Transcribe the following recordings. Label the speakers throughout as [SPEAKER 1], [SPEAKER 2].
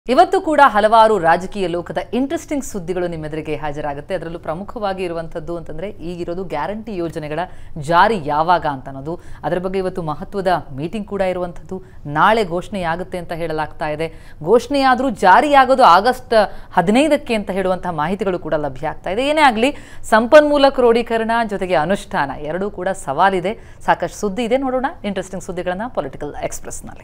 [SPEAKER 1] ಇವತ್ತು ಕೂಡ ಹಲವಾರು ರಾಜಕೀಯ ಲೋಕದ ಇಂಟ್ರೆಸ್ಟಿಂಗ್ ಸುದ್ದಿಗಳು ನಿಮ್ಮೆದುರಿಗೆ ಹಾಜರಾಗುತ್ತೆ ಅದರಲ್ಲೂ ಪ್ರಮುಖವಾಗಿ ಇರುವಂಥದ್ದು ಅಂತಂದ್ರೆ ಈಗಿರೋದು ಗ್ಯಾರಂಟಿ ಯೋಜನೆಗಳ ಜಾರಿ ಯಾವಾಗ ಅಂತ ಅನ್ನೋದು ಅದರ ಬಗ್ಗೆ ಇವತ್ತು ಮಹತ್ವದ ಮೀಟಿಂಗ್ ಕೂಡ ಇರುವಂಥದ್ದು ನಾಳೆ ಘೋಷಣೆಯಾಗುತ್ತೆ ಅಂತ ಹೇಳಲಾಗ್ತಾ ಇದೆ ಘೋಷಣೆಯಾದರೂ ಜಾರಿಯಾಗೋದು ಆಗಸ್ಟ್ ಹದಿನೈದಕ್ಕೆ ಅಂತ ಹೇಳುವಂತಹ ಮಾಹಿತಿಗಳು ಕೂಡ ಲಭ್ಯ ಆಗ್ತಾ ಇದೆ ಏನೇ ಆಗಲಿ ಸಂಪನ್ಮೂಲ ಕ್ರೋಢೀಕರಣ ಜೊತೆಗೆ ಅನುಷ್ಠಾನ ಎರಡೂ ಕೂಡ ಸವಾಲಿದೆ ಸಾಕಷ್ಟು ಸುದ್ದಿ ಇದೆ ನೋಡೋಣ ಇಂಟ್ರೆಸ್ಟಿಂಗ್ ಸುದ್ದಿಗಳನ್ನ ಪೊಲಿಟಿಕಲ್ ಎಕ್ಸ್ಪ್ರೆಸ್ನಲ್ಲಿ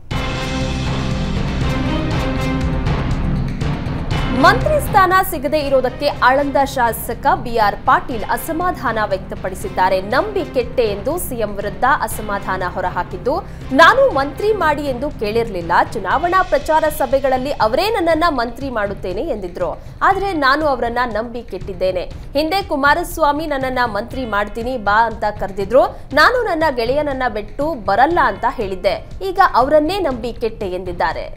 [SPEAKER 2] ಮಂತ್ರಿ ಸ್ಥಾನ ಸಿಗದೇ ಇರೋದಕ್ಕೆ ಆಳಂದ ಶಾಸಕ ಬಿಆರ್ ಪಾಟೀಲ್ ಅಸಮಾಧಾನ ವ್ಯಕ್ತಪಡಿಸಿದ್ದಾರೆ ನಂಬಿ ಕೆಟ್ಟೆ ಎಂದು ಸಿಎಂ ವಿರುದ್ಧ ಅಸಮಾಧಾನ ಹೊರಹಾಕಿದ್ದು ನಾನು ಮಂತ್ರಿ ಮಾಡಿ ಎಂದು ಕೇಳಿರಲಿಲ್ಲ ಚುನಾವಣಾ ಪ್ರಚಾರ ಸಭೆಗಳಲ್ಲಿ ಅವರೇ ನನ್ನನ್ನ ಮಂತ್ರಿ ಮಾಡುತ್ತೇನೆ ಎಂದಿದ್ರು ಆದರೆ ನಾನು ಅವರನ್ನ ನಂಬಿ ಕೆಟ್ಟಿದ್ದೇನೆ ಹಿಂದೆ ಕುಮಾರಸ್ವಾಮಿ ನನ್ನನ್ನ ಮಂತ್ರಿ ಮಾಡ್ತೀನಿ ಬಾ ಅಂತ ಕರೆದಿದ್ರು ನಾನು ನನ್ನ ಗೆಳೆಯನನ್ನ ಬಿಟ್ಟು ಬರಲ್ಲ ಅಂತ ಹೇಳಿದ್ದೆ ಈಗ ಅವರನ್ನೇ ನಂಬಿ ಕೆಟ್ಟೆ ಎಂದಿದ್ದಾರೆ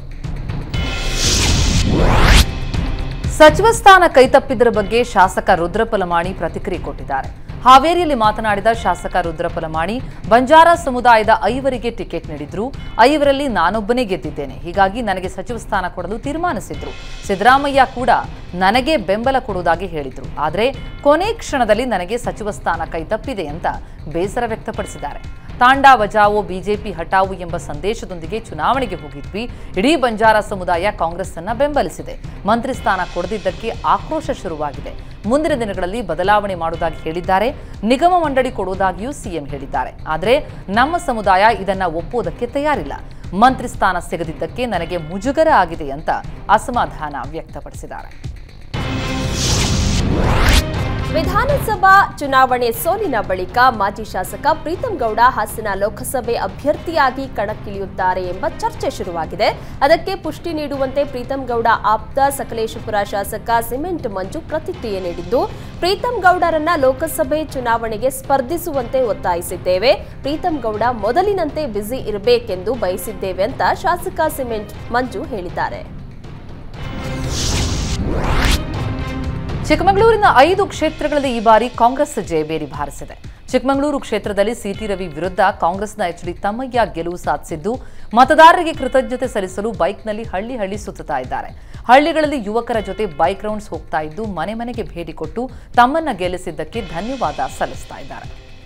[SPEAKER 1] ಸಚಿವ ಸ್ಥಾನ ಕೈತಪ್ಪಿದ್ದರ ಬಗ್ಗೆ ಶಾಸಕ ರುದ್ರಪಲಮಾಣಿ ಪ್ರತಿಕ್ರಿಯೆ ಕೊಟ್ಟಿದ್ದಾರೆ ಹಾವೇರಿಯಲ್ಲಿ ಮಾತನಾಡಿದ ಶಾಸಕ ರುದ್ರಪಲಮಾಣಿ ಬಂಜಾರ ಸಮುದಾಯದ ಐವರಿಗೆ ಟಿಕೆಟ್ ನೀಡಿದ್ರು ಐವರಲ್ಲಿ ನಾನೊಬ್ಬನೇ ಗೆದ್ದಿದ್ದೇನೆ ಹೀಗಾಗಿ ನನಗೆ ಸಚಿವ ಸ್ಥಾನ ಕೊಡಲು ತೀರ್ಮಾನಿಸಿದ್ರು ಸಿದ್ದರಾಮಯ್ಯ ಕೂಡ ನನಗೆ ಬೆಂಬಲ ಕೊಡುವುದಾಗಿ ಹೇಳಿದ್ರು ಆದರೆ ಕೊನೆ ಕ್ಷಣದಲ್ಲಿ ನನಗೆ ಸಚಿವ ಸ್ಥಾನ ಕೈತಪ್ಪಿದೆ ಅಂತ ಬೇಸರ ವ್ಯಕ್ತಪಡಿಸಿದ್ದಾರೆ ತಾಂಡಾ ಬಚಾವೋ ಬಿಜೆಪಿ ಹಟಾವು ಎಂಬ ಸಂದೇಶದೊಂದಿಗೆ ಚುನಾವಣೆಗೆ ಹೋಗಿದ್ವಿ ಇಡೀ ಬಂಜಾರ ಸಮುದಾಯ ಕಾಂಗ್ರೆಸ್ ಅನ್ನ ಬೆಂಬಲಿಸಿದೆ ಮಂತ್ರಿ ಸ್ಥಾನ ಕೊಡದಿದ್ದಕ್ಕೆ ಆಕ್ರೋಶ ಶುರುವಾಗಿದೆ ಮುಂದಿನ ದಿನಗಳಲ್ಲಿ ಬದಲಾವಣೆ ಮಾಡುವುದಾಗಿ ಹೇಳಿದ್ದಾರೆ ನಿಗಮ ಮಂಡಳಿ ಕೊಡುವುದಾಗಿಯೂ ಸಿಎಂ ಹೇಳಿದ್ದಾರೆ ಆದರೆ ನಮ್ಮ ಸಮುದಾಯ ಇದನ್ನ ಒಪ್ಪುವುದಕ್ಕೆ ತಯಾರಿಲ್ಲ ಮಂತ್ರಿ ಸ್ಥಾನ ಸಿಗದಿದ್ದಕ್ಕೆ ನನಗೆ ಮುಜುಗರ ಆಗಿದೆ ಅಂತ ಅಸಮಾಧಾನ ವ್ಯಕ್ತಪಡಿಸಿದ್ದಾರೆ
[SPEAKER 2] ವಿಧಾನಸಭಾ ಚುನಾವಣೆ ಸೋಲಿನ ಬಳಿಕ ಮಾಜಿ ಶಾಸಕ ಪ್ರೀತಂ ಗೌಡ ಹಾಸನ ಲೋಕಸಭೆ ಅಭ್ಯರ್ಥಿಯಾಗಿ ಕಣಕ್ಕಿಳಿಯುತ್ತಾರೆ ಎಂಬ ಚರ್ಚೆ ಶುರುವಾಗಿದೆ ಅದಕ್ಕೆ ಪುಷ್ಟಿ ನೀಡುವಂತೆ ಪ್ರೀತಂ ಗೌಡ ಆಪ್ತ ಸಕಲೇಶಪುರ ಶಾಸಕ ಸಿಮೆಂಟ್ ಮಂಜು ಪ್ರತಿಕ್ರಿಯೆ ನೀಡಿದ್ದು ಪ್ರೀತಂ ಗೌಡರನ್ನ ಲೋಕಸಭೆ ಚುನಾವಣೆಗೆ ಸ್ಪರ್ಧಿಸುವಂತೆ ಒತ್ತಾಯಿಸಿದ್ದೇವೆ ಪ್ರೀತಂ ಗೌಡ ಮೊದಲಿನಂತೆ ಬ್ಯುಸಿ ಇರಬೇಕೆಂದು ಬಯಸಿದ್ದೇವೆ ಅಂತ ಶಾಸಕ ಸಿಮೆಂಟ್ ಮಂಜು ಹೇಳಿದ್ದಾರೆ
[SPEAKER 1] ಚಿಕ್ಕಮಗಳೂರಿನ ಐದು ಕ್ಷೇತ್ರಗಳಲ್ಲಿ ಈ ಬಾರಿ ಕಾಂಗ್ರೆಸ್ ಜಯಬೇರಿ ಬಾರಿಸಿದೆ ಚಿಕ್ಕಮಗಳೂರು ಕ್ಷೇತ್ರದಲ್ಲಿ ಸಿಟಿ ರವಿ ವಿರುದ್ಧ ಕಾಂಗ್ರೆಸ್ನ ಎಚ್ ಡಿ ತಮ್ಮಯ್ಯ ಗೆಲುವು ಸಾಧಿಸಿದ್ದು ಮತದಾರರಿಗೆ ಕೃತಜ್ಞತೆ ಸಲ್ಲಿಸಲು ಬೈಕ್ನಲ್ಲಿ ಹಳ್ಳಿ ಹಳ್ಳಿ ಸುತ್ತುತ್ತಾ ಇದ್ದಾರೆ ಹಳ್ಳಿಗಳಲ್ಲಿ ಯುವಕರ ಜೊತೆ ಬೈಕ್ ರೌಂಡ್ಸ್ ಹೋಗ್ತಾ ಇದ್ದು ಮನೆ ಮನೆಗೆ ಭೇಟಿ ಕೊಟ್ಟು ತಮ್ಮನ್ನ ಗೆಲ್ಲಿಸಿದ್ದಕ್ಕೆ ಧನ್ಯವಾದ ಸಲ್ಲಿಸ್ತಾ ಇದ್ದಾರೆ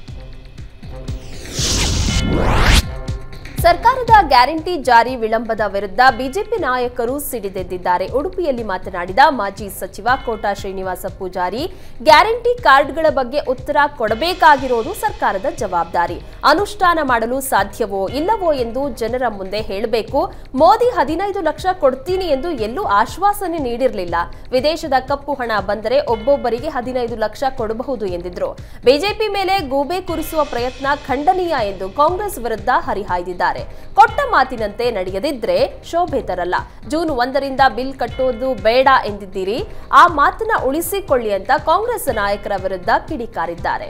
[SPEAKER 2] ಸರ್ಕಾರದ ಗ್ಯಾರಂಟಿ ಜಾರಿ ವಿಳಂಬದ ವಿರುದ್ಧ ಬಿಜೆಪಿ ನಾಯಕರು ಸಿಡಿದೆದ್ದಿದ್ದಾರೆ ಉಡುಪಿಯಲ್ಲಿ ಮಾತನಾಡಿದ ಮಾಜಿ ಸಚಿವ ಕೋಟಾ ಶ್ರೀನಿವಾಸ ಪೂಜಾರಿ ಗ್ಯಾರಂಟಿ ಕಾರ್ಡ್ಗಳ ಬಗ್ಗೆ ಉತ್ತರ ಕೊಡಬೇಕಾಗಿರೋದು ಸರ್ಕಾರದ ಜವಾಬ್ದಾರಿ ಅನುಷ್ಠಾನ ಮಾಡಲು ಸಾಧ್ಯವೋ ಇಲ್ಲವೋ ಎಂದು ಜನರ ಮುಂದೆ ಹೇಳಬೇಕು ಮೋದಿ ಹದಿನೈದು ಲಕ್ಷ ಕೊಡ್ತೀನಿ ಎಂದು ಎಲ್ಲೂ ಆಶ್ವಾಸನೆ ನೀಡಿರಲಿಲ್ಲ ವಿದೇಶದ ಕಪ್ಪು ಹಣ ಬಂದರೆ ಒಬ್ಬೊಬ್ಬರಿಗೆ ಹದಿನೈದು ಲಕ್ಷ ಕೊಡಬಹುದು ಎಂದಿದ್ರು ಬಿಜೆಪಿ ಮೇಲೆ ಗೂಬೆ ಕುರಿಸುವ ಪ್ರಯತ್ನ ಖಂಡನೀಯ ಎಂದು ಕಾಂಗ್ರೆಸ್ ವಿರುದ್ಧ ಹರಿಹಾಯ್ದಿದ್ದಾರೆ ಕೊಟ್ಟ ಮಾತಿನಂತೆ ನಡೆಯದಿದ್ರೆ ಶೋಭೆ ತರಲ್ಲ ಜೂನ್ ಒಂದರಿಂದ ಬಿಲ್ ಕಟ್ಟೋದು ಬೇಡ ಎಂದಿದ್ದೀರಿ ಆ ಮಾತನ್ನ ಉಳಿಸಿಕೊಳ್ಳಿ ಅಂತ ಕಾಂಗ್ರೆಸ್ ನಾಯಕರ ವಿರುದ್ಧ ಕಿಡಿಕಾರಿದ್ದಾರೆ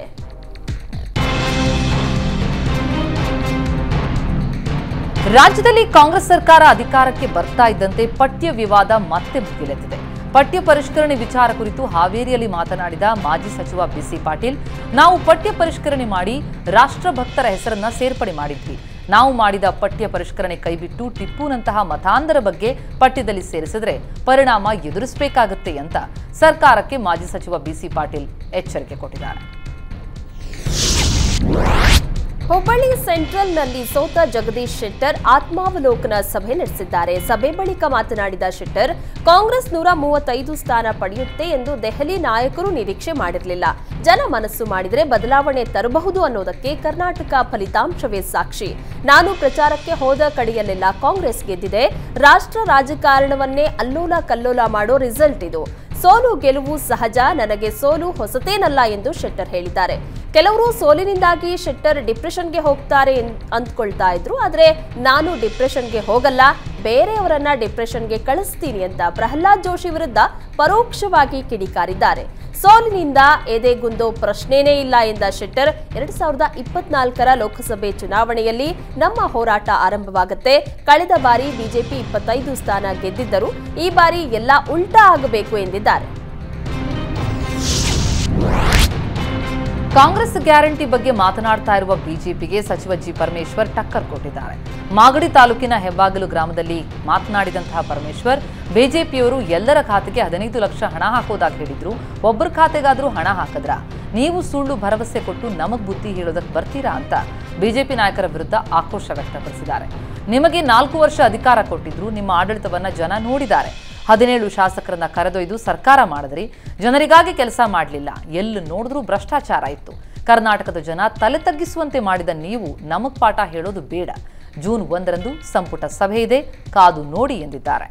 [SPEAKER 1] ರಾಜ್ಯದಲ್ಲಿ ಕಾಂಗ್ರೆಸ್ ಸರ್ಕಾರ ಅಧಿಕಾರಕ್ಕೆ ಬರ್ತಾ ಇದ್ದಂತೆ ಪಠ್ಯ ವಿವಾದ ಮತ್ತೆ ಭುಗಿಲೆದ್ದಿದೆ ಪಠ್ಯ ಪರಿಷ್ಕರಣೆ ವಿಚಾರ ಕುರಿತು ಹಾವೇರಿಯಲ್ಲಿ ಮಾತನಾಡಿದ ಮಾಜಿ ಸಚಿವ ಬಿಸಿ ಪಾಟೀಲ್ ನಾವು ಪಠ್ಯ ಪರಿಷ್ಕರಣೆ ಮಾಡಿ ರಾಷ್ಟ್ರಭಕ್ತರ ಹೆಸರನ್ನ ಸೇರ್ಪಡೆ ಮಾಡಿದ್ವಿ ನಾವು ಮಾಡಿದ ಪಠ್ಯ ಪರಿಷ್ಕರಣೆ ಕೈಬಿಟ್ಟು ಟಿಪ್ಪುನಂತಹ ಮತಾಂಧರ ಬಗ್ಗೆ ಪಠ್ಯದಲ್ಲಿ ಸೇರಿಸಿದ್ರೆ ಪರಿಣಾಮ ಎದುರಿಸಬೇಕಾಗುತ್ತೆ ಅಂತ ಸರ್ಕಾರಕ್ಕೆ ಮಾಜಿ ಸಚಿವ ಬಿಸಿ ಪಾಟೀಲ್ ಎಚ್ಚರಿಕೆ ಕೊಟ್ಟಿದ್ದಾರೆ
[SPEAKER 2] ಹುಬ್ಬಳ್ಳಿ ಸೆಂಟ್ರಲ್ನಲ್ಲಿ ಸೋತ ಜಗದೀಶ್ ಶೆಟ್ಟರ್ ಆತ್ಮಾವಲೋಕನ ಸಭೆ ನಡೆಸಿದ್ದಾರೆ ಸಭೆ ಬಳಿಕ ಮಾತನಾಡಿದ ಶೆಟ್ಟರ್ ಕಾಂಗ್ರೆಸ್ ನೂರ ಮೂವತ್ತೈದು ಸ್ಥಾನ ಪಡೆಯುತ್ತೆ ಎಂದು ದೆಹಲಿ ನಾಯಕರು ನಿರೀಕ್ಷೆ ಮಾಡಿರಲಿಲ್ಲ ಜನ ಮನಸ್ಸು ಮಾಡಿದರೆ ಬದಲಾವಣೆ ತರಬಹುದು ಅನ್ನೋದಕ್ಕೆ ಕರ್ನಾಟಕ ಫಲಿತಾಂಶವೇ ಸಾಕ್ಷಿ ನಾನು ಪ್ರಚಾರಕ್ಕೆ ಹೋದ ಕಡೆಯಲ್ಲೆಲ್ಲ ಕಾಂಗ್ರೆಸ್ ಗೆದ್ದಿದೆ ರಾಷ್ಟ್ರ ರಾಜಕಾರಣವನ್ನೇ ಅಲ್ಲೋಲ ಕಲ್ಲೋಲ ಮಾಡೋ ರಿಸಲ್ಟ್ ಇದು ಸೋಲು ಗೆಲುವು ಸಹಜ ನನಗೆ ಸೋಲು ಹೊಸತೇನಲ್ಲ ಎಂದು ಶೆಟ್ಟರ್ ಹೇಳಿದ್ದಾರೆ ಕೆಲವರು ಸೋಲಿನಿಂದಾಗಿ ಶೆಟ್ಟರ್ ಡಿಪ್ರೆಷನ್ಗೆ ಹೋಗ್ತಾರೆ ಎನ್- ಅಂದ್ಕೊಳ್ತಾ ಇದ್ರು ಆದ್ರೆ ನಾನು ಡಿಪ್ರೆಷನ್ಗೆ ಹೋಗಲ್ಲ ಬೇರೆಯವರನ್ನ ಡಿಪ್ರೆಷನ್ಗೆ ಕಳಿಸ್ತೀನಿ ಅಂತ ಪ್ರಹ್ಲಾದ್ ಜೋಶಿ ವಿರುದ್ಧ ಪರೋಕ್ಷವಾಗಿ ಕಿಡಿಕಾರಿದ್ದಾರೆ ಸೋಲಿನಿಂದ ಎದೆಗುಂದೋ ಪ್ರಶ್ನೆನೇ ಇಲ್ಲ ಎಂದ ಶೆಟ್ಟರ್ ಎರಡ್ ಸಾವಿರದ ಇಪ್ಪತ್ನಾಲ್ಕರ ಲೋಕಸಭೆ ಚುನಾವಣೆಯಲ್ಲಿ ನಮ್ಮ ಹೋರಾಟ ಆರಂಭವಾಗುತ್ತೆ ಕಳೆದ ಬಾರಿ ಬಿಜೆಪಿ ಇಪ್ಪತ್ತೈದು ಸ್ಥಾನ ಗೆದ್ದಿದ್ದರು ಈ ಬಾರಿ ಎಲ್ಲ ಉಲ್ಟಾ ಆಗಬೇಕು ಎಂದಿದ್ದಾರೆ
[SPEAKER 1] ಕಾಂಗ್ರೆಸ್ ಗ್ಯಾರಂಟಿ ಬಗ್ಗೆ ಮಾತನಾಡ್ತಾ ಇರುವ ಬಿಜೆಪಿಗೆ ಸಚಿವ ಜಿ ಪರಮೇಶ್ವರ್ ಟಕ್ಕರ್ ಕೊಟ್ಟಿದ್ದಾರೆ ಮಾಗಡಿ ತಾಲೂಕಿನ ಹೆಬ್ಬಾಗಲು ಗ್ರಾಮದಲ್ಲಿ ಮಾತನಾಡಿದಂತಹ ಪರಮೇಶ್ವರ್ ಬಿಜೆಪಿಯವರು ಎಲ್ಲರ ಖಾತೆಗೆ ಹದಿನೈದು ಲಕ್ಷ ಹಣ ಹಾಕೋದಾಗಿ ಹೇಳಿದ್ರು ಒಬ್ಬರ ಖಾತೆಗಾದ್ರೂ ಹಣ ಹಾಕದ್ರ ನೀವು ಸುಳ್ಳು ಭರವಸೆ ಕೊಟ್ಟು ನಮಗ್ ಬುದ್ಧಿ ಹೇಳೋದಕ್ಕೆ ಬರ್ತೀರಾ ಅಂತ ಬಿಜೆಪಿ ನಾಯಕರ ವಿರುದ್ಧ ಆಕ್ರೋಶ ವ್ಯಕ್ತಪಡಿಸಿದ್ದಾರೆ ನಿಮಗೆ ನಾಲ್ಕು ವರ್ಷ ಅಧಿಕಾರ ಕೊಟ್ಟಿದ್ರು ನಿಮ್ಮ ಆಡಳಿತವನ್ನ ಜನ ನೋಡಿದ್ದಾರೆ ಹದಿನೇಳು ಶಾಸಕರನ್ನ ಕರೆದೊಯ್ದು ಸರ್ಕಾರ ಮಾಡಿದ್ರಿ ಜನರಿಗಾಗಿ ಕೆಲಸ ಮಾಡಲಿಲ್ಲ ಎಲ್ಲಿ ನೋಡಿದ್ರೂ ಭ್ರಷ್ಟಾಚಾರ ಇತ್ತು ಕರ್ನಾಟಕದ ಜನ ತಲೆ ತಗ್ಗಿಸುವಂತೆ ಮಾಡಿದ ನೀವು ನಮಗ್ ಪಾಠ ಹೇಳೋದು ಬೇಡ ಜೂನ್ ಒಂದರಂದು ಸಂಪುಟ ಸಭೆ ಇದೆ ಕಾದು ನೋಡಿ ಎಂದಿದ್ದಾರೆ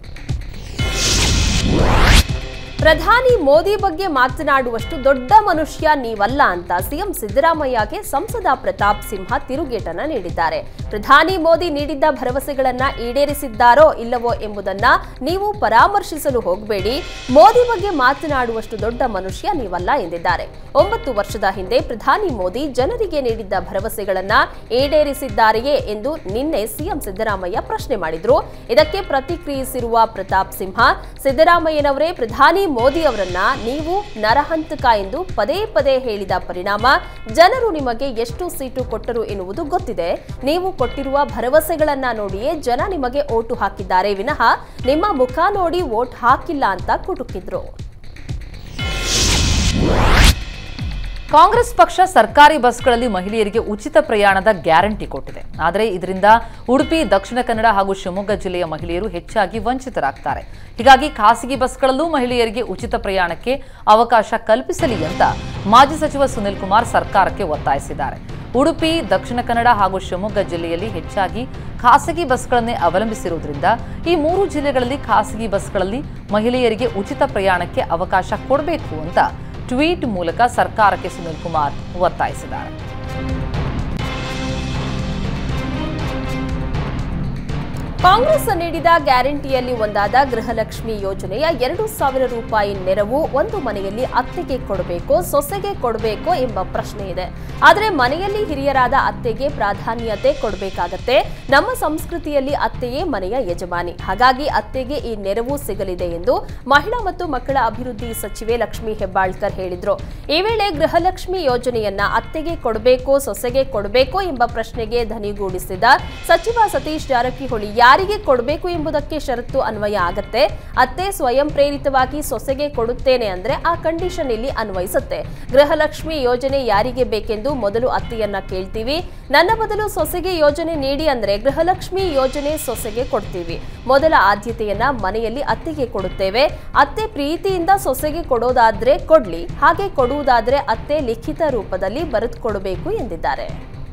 [SPEAKER 2] ಪ್ರಧಾನಿ ಮೋದಿ ಬಗ್ಗೆ ಮಾತನಾಡುವಷ್ಟು ದೊಡ್ಡ ಮನುಷ್ಯ ನೀವಲ್ಲ ಅಂತ ಸಿಎಂ ಸಿದ್ದರಾಮಯ್ಯಗೆ ಸಂಸದ ಪ್ರತಾಪ್ ಸಿಂಹ ತಿರುಗೇಟನ ನೀಡಿದ್ದಾರೆ ಪ್ರಧಾನಿ ಮೋದಿ ನೀಡಿದ್ದ ಭರವಸೆಗಳನ್ನ ಈಡೇರಿಸಿದ್ದಾರೋ ಇಲ್ಲವೋ ಎಂಬುದನ್ನ ನೀವು ಪರಾಮರ್ಶಿಸಲು ಹೋಗಬೇಡಿ ಮೋದಿ ಬಗ್ಗೆ ಮಾತನಾಡುವಷ್ಟು ದೊಡ್ಡ ಮನುಷ್ಯ ನೀವಲ್ಲ ಎಂದಿದ್ದಾರೆ ಒಂಬತ್ತು ವರ್ಷದ ಹಿಂದೆ ಪ್ರಧಾನಿ ಮೋದಿ ಜನರಿಗೆ ನೀಡಿದ್ದ ಭರವಸೆಗಳನ್ನ ಈಡೇರಿಸಿದ್ದಾರೆಯೇ ಎಂದು ನಿನ್ನೆ ಸಿಎಂ ಸಿದ್ದರಾಮಯ್ಯ ಪ್ರಶ್ನೆ ಮಾಡಿದ್ರು ಇದಕ್ಕೆ ಪ್ರತಿಕ್ರಿಯಿಸಿರುವ ಪ್ರತಾಪ್ ಸಿಂಹ ಸಿದ್ದರಾಮಯ್ಯನವರೇ ಪ್ರಧಾನಿ ಮೋದಿ ಅವರನ್ನ ನೀವು ನರಹಂತಕ ಎಂದು ಪದೇ ಪದೇ ಹೇಳಿದ ಪರಿಣಾಮ ಜನರು ನಿಮಗೆ ಎಷ್ಟು ಸೀಟು ಕೊಟ್ಟರು ಎನ್ನುವುದು ಗೊತ್ತಿದೆ ನೀವು ಕೊಟ್ಟಿರುವ ಭರವಸೆಗಳನ್ನ ನೋಡಿಯೇ ಜನ ನಿಮಗೆ ಓಟು ಹಾಕಿದ್ದಾರೆ ವಿನಃ ನಿಮ್ಮ ಮುಖ ನೋಡಿ ವೋಟ್ ಹಾಕಿಲ್ಲ ಅಂತ ಕುಟುಕಿದ್ರು
[SPEAKER 1] ಕಾಂಗ್ರೆಸ್ ಪಕ್ಷ ಸರ್ಕಾರಿ ಬಸ್ಗಳಲ್ಲಿ ಮಹಿಳೆಯರಿಗೆ ಉಚಿತ ಪ್ರಯಾಣದ ಗ್ಯಾರಂಟಿ ಕೊಟ್ಟಿದೆ ಆದರೆ ಇದರಿಂದ ಉಡುಪಿ ದಕ್ಷಿಣ ಕನ್ನಡ ಹಾಗೂ ಶಿವಮೊಗ್ಗ ಜಿಲ್ಲೆಯ ಮಹಿಳೆಯರು ಹೆಚ್ಚಾಗಿ ವಂಚಿತರಾಗ್ತಾರೆ ಹೀಗಾಗಿ ಖಾಸಗಿ ಬಸ್ಗಳಲ್ಲೂ ಮಹಿಳೆಯರಿಗೆ ಉಚಿತ ಪ್ರಯಾಣಕ್ಕೆ ಅವಕಾಶ ಕಲ್ಪಿಸಲಿ ಅಂತ ಮಾಜಿ ಸಚಿವ ಸುನಿಲ್ ಕುಮಾರ್ ಸರ್ಕಾರಕ್ಕೆ ಒತ್ತಾಯಿಸಿದ್ದಾರೆ ಉಡುಪಿ ದಕ್ಷಿಣ ಕನ್ನಡ ಹಾಗೂ ಶಿವಮೊಗ್ಗ ಜಿಲ್ಲೆಯಲ್ಲಿ ಹೆಚ್ಚಾಗಿ ಖಾಸಗಿ ಬಸ್ಗಳನ್ನೇ ಅವಲಂಬಿಸಿರುವುದರಿಂದ ಈ ಮೂರು ಜಿಲ್ಲೆಗಳಲ್ಲಿ ಖಾಸಗಿ ಬಸ್ಗಳಲ್ಲಿ ಮಹಿಳೆಯರಿಗೆ ಉಚಿತ ಪ್ರಯಾಣಕ್ಕೆ ಅವಕಾಶ ಕೊಡಬೇಕು ಅಂತ ಟ್ವೀಟ್ ಮೂಲಕ ಸರ್ಕಾರಕ್ಕೆ ಸುನಿಲ್ ಕುಮಾರ್ ಒತ್ತಾಯಿಸಿದ್ದಾರೆ
[SPEAKER 2] ಕಾಂಗ್ರೆಸ್ ನೀಡಿದ ಗ್ಯಾರಂಟಿಯಲ್ಲಿ ಒಂದಾದ ಗೃಹಲಕ್ಷ್ಮಿ ಯೋಜನೆಯ ಎರಡು ಸಾವಿರ ರೂಪಾಯಿ ನೆರವು ಒಂದು ಮನೆಯಲ್ಲಿ ಅತ್ತೆಗೆ ಕೊಡಬೇಕೋ ಸೊಸೆಗೆ ಕೊಡಬೇಕೋ ಎಂಬ ಪ್ರಶ್ನೆ ಇದೆ ಆದರೆ ಮನೆಯಲ್ಲಿ ಹಿರಿಯರಾದ ಅತ್ತೆಗೆ ಪ್ರಾಧಾನ್ಯತೆ ಕೊಡಬೇಕಾಗತ್ತೆ ನಮ್ಮ ಸಂಸ್ಕೃತಿಯಲ್ಲಿ ಅತ್ತೆಯೇ ಮನೆಯ ಯಜಮಾನಿ ಹಾಗಾಗಿ ಅತ್ತೆಗೆ ಈ ನೆರವು ಸಿಗಲಿದೆ ಎಂದು ಮಹಿಳಾ ಮತ್ತು ಮಕ್ಕಳ ಅಭಿವೃದ್ಧಿ ಸಚಿವೆ ಲಕ್ಷ್ಮಿ ಹೆಬ್ಬಾಳ್ಕರ್ ಹೇಳಿದ್ರು ಈ ವೇಳೆ ಗೃಹಲಕ್ಷ್ಮಿ ಯೋಜನೆಯನ್ನ ಅತ್ತೆಗೆ ಕೊಡಬೇಕೋ ಸೊಸೆಗೆ ಕೊಡಬೇಕೋ ಎಂಬ ಪ್ರಶ್ನೆಗೆ ಧನಿಗೂಡಿಸಿದ ಸಚಿವ ಸತೀಶ್ ಜಾರಕಿಹೊಳಿ ಯಾರಿಗೆ ಕೊಡಬೇಕು ಎಂಬುದಕ್ಕೆ ಷರತ್ತು ಅನ್ವಯ ಆಗತ್ತೆ ಅತ್ತೆ ಸ್ವಯಂ ಪ್ರೇರಿತವಾಗಿ ಸೊಸೆಗೆ ಕೊಡುತ್ತೇನೆ ಅಂದ್ರೆ ಆ ಕಂಡೀಷನ್ ಇಲ್ಲಿ ಅನ್ವಯಿಸುತ್ತೆ ಗೃಹಲಕ್ಷ್ಮಿ ಯೋಜನೆ ಯಾರಿಗೆ ಬೇಕೆಂದು ಮೊದಲು ಅತ್ತೆಯನ್ನ ಕೇಳ್ತೀವಿ ನನ್ನ ಬದಲು ಸೊಸೆಗೆ ಯೋಜನೆ ನೀಡಿ ಅಂದ್ರೆ ಗೃಹಲಕ್ಷ್ಮಿ ಯೋಜನೆ ಸೊಸೆಗೆ ಕೊಡ್ತೀವಿ ಮೊದಲ ಆದ್ಯತೆಯನ್ನ ಮನೆಯಲ್ಲಿ ಅತ್ತೆಗೆ ಕೊಡುತ್ತೇವೆ ಅತ್ತೆ ಪ್ರೀತಿಯಿಂದ ಸೊಸೆಗೆ ಕೊಡೋದಾದ್ರೆ ಕೊಡ್ಲಿ ಹಾಗೆ ಕೊಡುವುದಾದ್ರೆ ಅತ್ತೆ ಲಿಖಿತ ರೂಪದಲ್ಲಿ ಬರೆದು ಕೊಡಬೇಕು ಎಂದಿದ್ದಾರೆ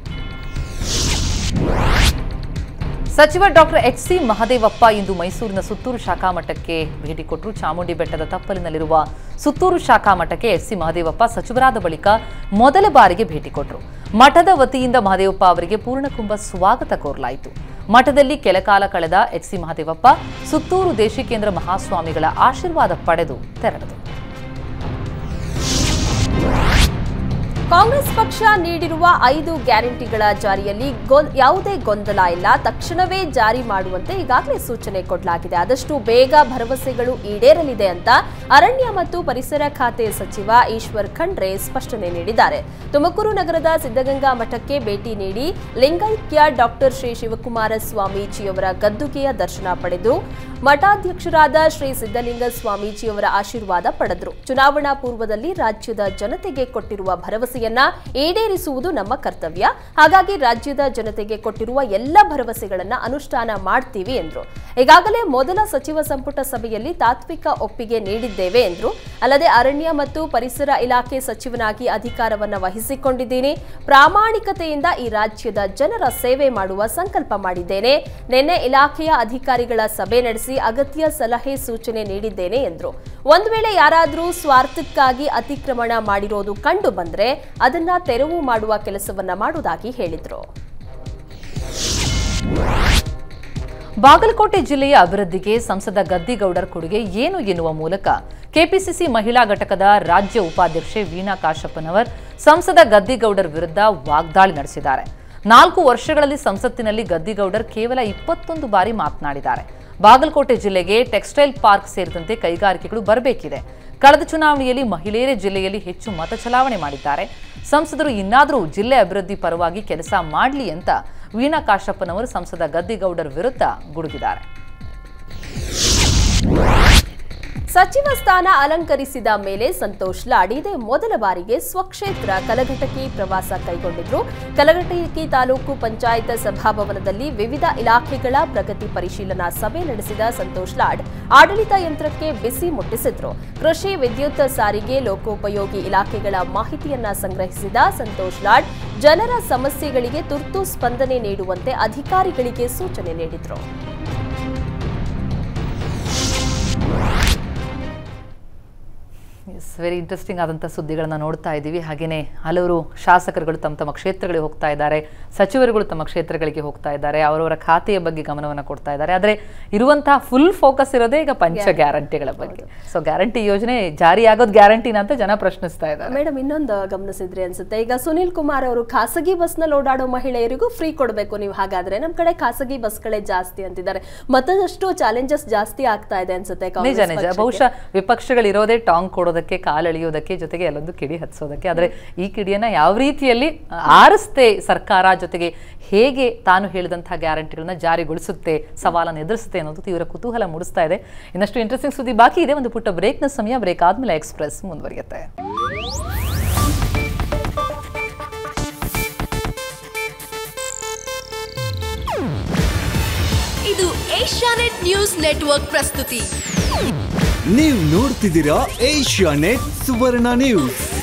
[SPEAKER 1] ಸಚಿವ ಡಾಕ್ಟರ್ ಎಚ್ ಸಿ ಮಹದೇವಪ್ಪ ಇಂದು ಮೈಸೂರಿನ ಸುತ್ತೂರು ಶಾಖಾ ಮಠಕ್ಕೆ ಭೇಟಿ ಕೊಟ್ಟರು ಚಾಮುಂಡಿ ಬೆಟ್ಟದ ತಪ್ಪಲಿನಲ್ಲಿರುವ ಸುತ್ತೂರು ಶಾಖಾ ಮಠಕ್ಕೆ ಎಚ್ ಸಿ ಮಹದೇವಪ್ಪ ಸಚಿವರಾದ ಬಳಿಕ ಮೊದಲ ಬಾರಿಗೆ ಭೇಟಿ ಕೊಟ್ಟರು ಮಠದ ವತಿಯಿಂದ ಮಹದೇವಪ್ಪ ಅವರಿಗೆ ಪೂರ್ಣಕುಂಭ ಸ್ವಾಗತ ಕೋರಲಾಯಿತು ಮಠದಲ್ಲಿ ಕೆಲಕಾಲ ಕಳೆದ ಎಚ್ ಸಿ ಮಹದೇವಪ್ಪ ಸುತ್ತೂರು ದೇಶಿಕೇಂದ್ರ ಮಹಾಸ್ವಾಮಿಗಳ ಆಶೀರ್ವಾದ ಪಡೆದು ತೆರಳಿದರು
[SPEAKER 2] ಕಾಂಗ್ರೆಸ್ ಪಕ್ಷ ನೀಡಿರುವ ಐದು ಗ್ಯಾರಂಟಿಗಳ ಜಾರಿಯಲ್ಲಿ ಗೊ- ಯಾವುದೇ ಗೊಂದಲ ಇಲ್ಲ ತಕ್ಷಣವೇ ಜಾರಿ ಮಾಡುವಂತೆ ಈಗಾಗಲೇ ಸೂಚನೆ ಕೊಡಲಾಗಿದೆ ಆದಷ್ಟು ಬೇಗ ಭರವಸೆಗಳು ಈಡೇರಲಿದೆ ಅಂತ ಅರಣ್ಯ ಮತ್ತು ಪರಿಸರ ಖಾತೆ ಸಚಿವ ಈಶ್ವರ್ ಖಂಡ್ರೆ ಸ್ಪಷ್ಟನೆ ನೀಡಿದ್ದಾರೆ ತುಮಕೂರು ನಗರದ ಸಿದ್ಧಗಂಗಾ ಮಠಕ್ಕೆ ಭೇಟಿ ನೀಡಿ ಲಿಂಗೈಕ್ಯ ಡಾಕ್ಟರ್ ಶ್ರೀ ಶಿವಕುಮಾರ ಸ್ವಾಮೀಜಿಯವರ ಗದ್ದುಗೆಯ ದರ್ಶನ ಪಡೆದು ಮಠಾಧ್ಯಕ್ಷರಾದ ಶ್ರೀ ಸಿದ್ದಲಿಂಗ ಸ್ವಾಮೀಜಿಯವರ ಆಶೀರ್ವಾದ ಪಡೆದರು ಚುನಾವಣಾ ಪೂರ್ವದಲ್ಲಿ ರಾಜ್ಯದ ಜನತೆಗೆ ಕೊಟ್ಟಿರುವ ಭರವಸೆಯನ್ನ ಈಡೇರಿಸುವುದು ನಮ್ಮ ಕರ್ತವ್ಯ ಹಾಗಾಗಿ ರಾಜ್ಯದ ಜನತೆಗೆ ಕೊಟ್ಟಿರುವ ಎಲ್ಲ ಭರವಸೆಗಳನ್ನ ಅನುಷ್ಠಾನ ಮಾಡ್ತೀವಿ ಎಂದ್ರು ಈಗಾಗಲೇ ಮೊದಲ ಸಚಿವ ಸಂಪುಟ ಸಭೆಯಲ್ಲಿ ತಾತ್ವಿಕ ಒಪ್ಪಿಗೆ ನೀಡಿದ್ದೇವೆ ಎಂದ್ರು ಅಲ್ಲದೆ ಅರಣ್ಯ ಮತ್ತು ಪರಿಸರ ಇಲಾಖೆ ಸಚಿವನಾಗಿ ಅಧಿಕಾರವನ್ನ ವಹಿಸಿಕೊಂಡಿದ್ದೀನಿ ಪ್ರಾಮಾಣಿಕತೆಯಿಂದ ಈ ರಾಜ್ಯದ ಜನರ ಸೇವೆ ಮಾಡುವ ಸಂಕಲ್ಪ ಮಾಡಿದ್ದೇನೆ ನಿನ್ನೆ ಇಲಾಖೆಯ ಅಧಿಕಾರಿಗಳ ಸಭೆ ನಡೆಸಿ ಅಗತ್ಯ ಸಲಹೆ ಸೂಚನೆ ನೀಡಿದ್ದೇನೆ ಎಂದ್ರು ಒಂದು ವೇಳೆ ಯಾರಾದರೂ ಸ್ವಾರ್ಥಕ್ಕಾಗಿ ಅತಿಕ್ರಮಣ ಮಾಡಿರೋದು ಕಂಡು ಬಂದ್ರೆ ಅದನ್ನ ತೆರವು ಮಾಡುವ ಕೆಲಸವನ್ನ ಮಾಡುವುದಾಗಿ ಹೇಳಿದ್ರು
[SPEAKER 1] ಬಾಗಲಕೋಟೆ ಜಿಲ್ಲೆಯ ಅಭಿವೃದ್ಧಿಗೆ ಸಂಸದ ಗದ್ದಿಗೌಡರ್ ಕೊಡುಗೆ ಏನು ಎನ್ನುವ ಮೂಲಕ ಕೆಪಿಸಿಸಿ ಮಹಿಳಾ ಘಟಕದ ರಾಜ್ಯ ಉಪಾಧ್ಯಕ್ಷೆ ವೀಣಾ ಕಾಶಪ್ಪನವರ್ ಸಂಸದ ಗದ್ದಿಗೌಡರ್ ವಿರುದ್ಧ ವಾಗ್ದಾಳಿ ನಡೆಸಿದ್ದಾರೆ ನಾಲ್ಕು ವರ್ಷಗಳಲ್ಲಿ ಸಂಸತ್ತಿನಲ್ಲಿ ಗದ್ದಿಗೌಡರ್ ಕೇವಲ ಇಪ್ಪತ್ತೊಂದು ಬಾರಿ ಮಾತನಾಡಿದ್ದಾರೆ ಬಾಗಲಕೋಟೆ ಜಿಲ್ಲೆಗೆ ಟೆಕ್ಸ್ಟೈಲ್ ಪಾರ್ಕ್ ಸೇರಿದಂತೆ ಕೈಗಾರಿಕೆಗಳು ಬರಬೇಕಿದೆ ಕಳೆದ ಚುನಾವಣೆಯಲ್ಲಿ ಮಹಿಳೆಯರೇ ಜಿಲ್ಲೆಯಲ್ಲಿ ಹೆಚ್ಚು ಮತ ಚಲಾವಣೆ ಮಾಡಿದ್ದಾರೆ ಸಂಸದರು ಇನ್ನಾದರೂ ಜಿಲ್ಲೆ ಅಭಿವೃದ್ಧಿ ಪರವಾಗಿ ಕೆಲಸ ಮಾಡಲಿ ಅಂತ ವೀಣಾ ಕಾಶಪ್ಪನವರು ಸಂಸದ ಗದ್ದಿಗೌಡರ್ ವಿರುದ್ಧ ಗುಡುಗಿದ್ದಾರೆ
[SPEAKER 2] ಸಚಿವ ಸ್ಥಾನ ಅಲಂಕರಿಸಿದ ಮೇಲೆ ಸಂತೋಷ್ ಲಾಡ್ ಇದೇ ಮೊದಲ ಬಾರಿಗೆ ಸ್ವಕ್ಷೇತ್ರ ಕಲಘಟಕಿ ಪ್ರವಾಸ ಕೈಗೊಂಡಿದ್ರು ಕಲಘಟಕಿ ತಾಲೂಕು ಪಂಚಾಯತ್ ಸಭಾಭವನದಲ್ಲಿ ವಿವಿಧ ಇಲಾಖೆಗಳ ಪ್ರಗತಿ ಪರಿಶೀಲನಾ ಸಭೆ ನಡೆಸಿದ ಸಂತೋಷ್ ಲಾಡ್ ಆಡಳಿತ ಯಂತ್ರಕ್ಕೆ ಬಿಸಿ ಮುಟ್ಟಿಸಿದ್ರು ಕೃಷಿ ವಿದ್ಯುತ್ ಸಾರಿಗೆ ಲೋಕೋಪಯೋಗಿ ಇಲಾಖೆಗಳ ಮಾಹಿತಿಯನ್ನ ಸಂಗ್ರಹಿಸಿದ ಸಂತೋಷ್ ಲಾಡ್ ಜನರ ಸಮಸ್ಯೆಗಳಿಗೆ ತುರ್ತು ಸ್ಪಂದನೆ ನೀಡುವಂತೆ ಅಧಿಕಾರಿಗಳಿಗೆ ಸೂಚನೆ ನೀಡಿದ್ರು
[SPEAKER 1] ಎಸ್ ವೆರಿ ಇಂಟ್ರೆಸ್ಟಿಂಗ್ ಆದಂಥ ಸುದ್ದಿಗಳನ್ನು ನೋಡ್ತಾ ಇದ್ದೀವಿ ಹಾಗೆಯೇ ಹಲವರು ಶಾಸಕರುಗಳು ತಮ್ಮ ತಮ್ಮ ಕ್ಷೇತ್ರಗಳಿಗೆ ಹೋಗ್ತಾ ಇದ್ದಾರೆ ಸಚಿವರುಗಳು ತಮ್ಮ ಕ್ಷೇತ್ರಗಳಿಗೆ ಹೋಗ್ತಾ ಇದ್ದಾರೆ ಅವರವರ ಖಾತೆಯ ಬಗ್ಗೆ ಗಮನವನ್ನು ಕೊಡ್ತಾ ಇದ್ದಾರೆ ಆದರೆ ಇರುವಂತಹ ಫುಲ್ ಫೋಕಸ್ ಇರೋದೇ ಈಗ ಪಂಚ ಗ್ಯಾರಂಟಿಗಳ ಬಗ್ಗೆ ಸೊ ಗ್ಯಾರಂಟಿ ಯೋಜನೆ ಜಾರಿಯಾಗೋದು ಗ್ಯಾರಂಟಿನ ಅಂತ ಜನ ಪ್ರಶ್ನಿಸ್ತಾ ಇದ್ದಾರೆ
[SPEAKER 2] ಮೇಡಮ್ ಇನ್ನೊಂದು ಗಮನಿಸಿದ್ರಿ ಅನ್ಸುತ್ತೆ ಈಗ ಸುನಿಲ್ ಕುಮಾರ್ ಅವರು ಖಾಸಗಿ ಬಸ್ ನಲ್ಲಿ ಓಡಾಡೋ ಮಹಿಳೆಯರಿಗೂ ಫ್ರೀ ಕೊಡಬೇಕು ನೀವು ಹಾಗಾದ್ರೆ ನಮ್ ಕಡೆ ಖಾಸಗಿ ಬಸ್ಗಳೇ ಜಾಸ್ತಿ ಅಂತಿದ್ದಾರೆ ಮತ್ತಷ್ಟು ಚಾಲೆಂಜಸ್ ಜಾಸ್ತಿ ಆಗ್ತಾ ಇದೆ ಅನ್ಸುತ್ತೆ
[SPEAKER 1] ನಿಜ
[SPEAKER 2] ಕಾಂಗ್ರೆಸ್
[SPEAKER 1] ನಿಜ
[SPEAKER 2] ಪಕ್ಷಕ್ಕೆ.
[SPEAKER 1] ಬಹುಶಃ ವಿಪಕ್ಷಗಳಿರೋದೇ ಟಾಂಗ್ ಕೊಡೋದಕ್ಕೆ ಕಾಲೆಳೆಯೋದಕ್ಕೆ ಜೊತೆಗೆ ಅಲ್ಲೊಂದು ಕಿಡಿ ಹತ್ಸೋದಕ್ಕೆ ಆದರೆ ಈ ಕಿಡಿಯನ್ನ ಯಾವ ರೀತಿಯಲ್ಲಿ ಆ, ಆರಿಸ್ತೆ ಸರ್ಕಾರ ಜೊತೆಗೆ ಹೇಗೆ ತಾನು ಹೇಳಿದಂತಹ ಗ್ಯಾರಂಟಿಗಳನ್ನ ಜಾರಿಗೊಳಿಸುತ್ತೆ ಸವಾಲನ್ನು ಎದುರಿಸುತ್ತೆ ಅನ್ನೋದು ತೀವ್ರ ಕುತೂಹಲ ಮೂಡಿಸ್ತಾ ಇದೆ ಇನ್ನಷ್ಟು ಇಂಟ್ರೆಸ್ಟಿಂಗ್ ಸುದ್ದಿ ಬಾಕಿ ಇದೆ ಒಂದು ಪುಟ್ಟ ಬ್ರೇಕ್ನ ಸಮಯ ಬ್ರೇಕ್ ಆದ್ಮೇಲೆ ಎಕ್ಸ್ಪ್ರೆಸ್ ಮುಂದುವರಿಯುತ್ತೆ
[SPEAKER 3] ಇದು ಏಷ್ಯಾನೆಟ್ ನ್ಯೂಸ್ ನೆಟ್ವರ್ಕ್ ಪ್ರಸ್ತುತಿ
[SPEAKER 4] ನೀವು ನೋಡ್ತಿದ್ದೀರಾ ಏಷ್ಯಾ ನೆಟ್ ಸುವರ್ಣ ನ್ಯೂಸ್